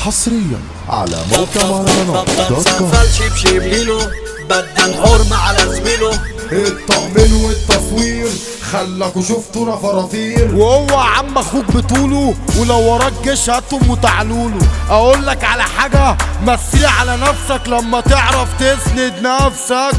حصريا على موقع مهرجانات دوت كوم سقفلش بشبليله بدل حرم على زميله التأمين والتصوير خلاكوا شفتونا فرافير وهو عم اخوك بطوله ولو وراك جيش هاتهم وتعالوله اقول لك على حاجه مثلي على نفسك لما تعرف تسند نفسك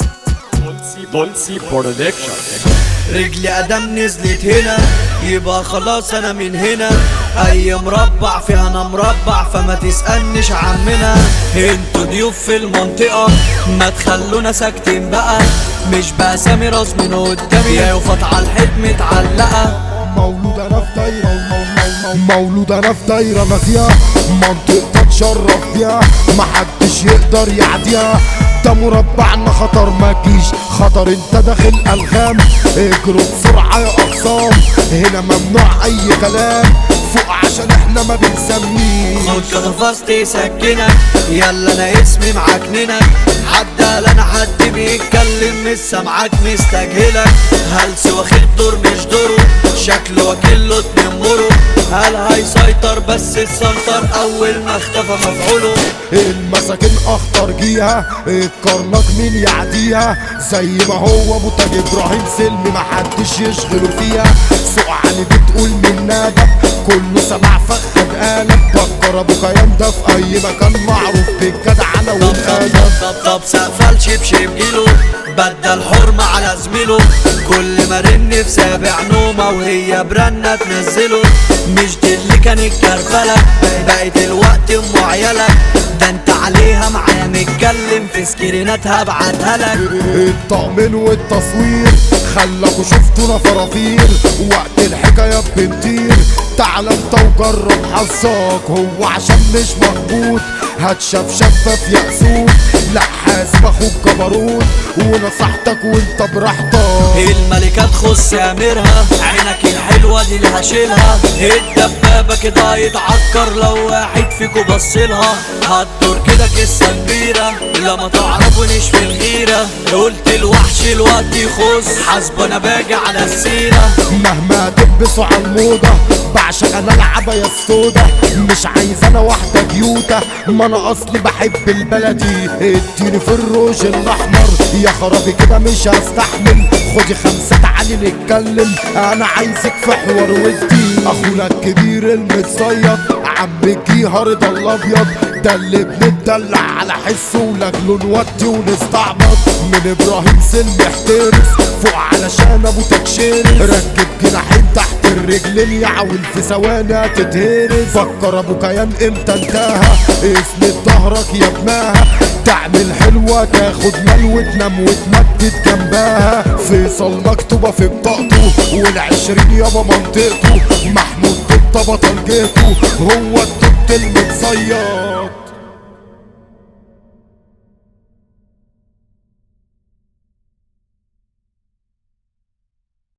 دولسي برودكشن رجلي ادم نزلت هنا يبقى خلاص انا من هنا اي مربع فيها انا مربع فما تسألنش عمنا انتوا ضيوف في المنطقة ما تخلونا ساكتين بقى مش بأسامي راس من قدامي يا يفط على الحيط متعلقة مولود انا في دايرة ومو- مو- مو- مولود انا في دايرة ما فيها منطقة تشرف بيها محدش يقدر يعديها ده مربعنا خطر ما تجيش خطر انت داخل الغام اجروا بسرعة يا اقسام هنا ممنوع اي كلام فوق عشان احنا ما بنسميش خد كتفاص تسكنك يلا انا اسمي معكننك حد قال انا حد بيتكلم مش سامعك مستجهلك هلس واخد دور مش دوره شكله واكله اتنمره هل هيسيطر بس السنتر اول ما اختفى مفعوله المساكن اخطر جيها الكرنك مين يعديها زي ما هو ابو تاج ابراهيم سلمي محدش يشغله فيها سوق علي بتقول من نادى كله سمع فخد قالب بكر ابو كيان ده في اي مكان معروف بالجدعنه والادب طب طب سقفل شبشب جيله بدل حرمة على زميله كل ما رن في سابع نومة وهي برنة تنزله مش دي اللي كان الكرفلة بقت الوقت ام عيالك ده انت عليها معايا متكلم في سكرينات هبعتها لك التأمين والتصوير خلاكوا شفتونا فرافير وقت الحكاية بنطير تعال انت وجرب حظك هو عشان مش مظبوط هتشاف شفاف يأسوك لا حاسب اخوك جبروت ونصحتك وانت براحتك الملكة تخص اميرها عينك الحلوة دي اللي هشيلها الدبابة كده هيتعكر لو واحد فيكو بصلها هتدور كده قصة كبيرة لما تعرفونيش في الغيرة قلت الوحش الوقت يخص حسب انا باجي على السيرة مهما تلبسوا على الموضة بعشق انا العباية السودا مش عايز انا واحدة جيوتة ما انا اصلي بحب البلدي اديني في الروج الاحمر يا خرابي كده مش هستحمل خدي خمسة تعالي نتكلم انا عايزك في حوار ودي اخونا الكبير المتصيد عم الجيهة رضا الابيض ده اللي بنتدلع على حسه ولاجله نودي ونستعبط من ابراهيم سلم احترس فوق علشان ابو تكشيرس ركب جناحين تحت الرجلين يعول في ثواني هتتهرس فكر ابو كيان امتى انتهى اسند ظهرك يا ابنها تعمل حلوة تاخد مال وتنام وتمدد جنبها فيصل مكتوبة في بطاقته والعشرين يابا منطقته محمود طب بطل جهته هو التوت المتصيد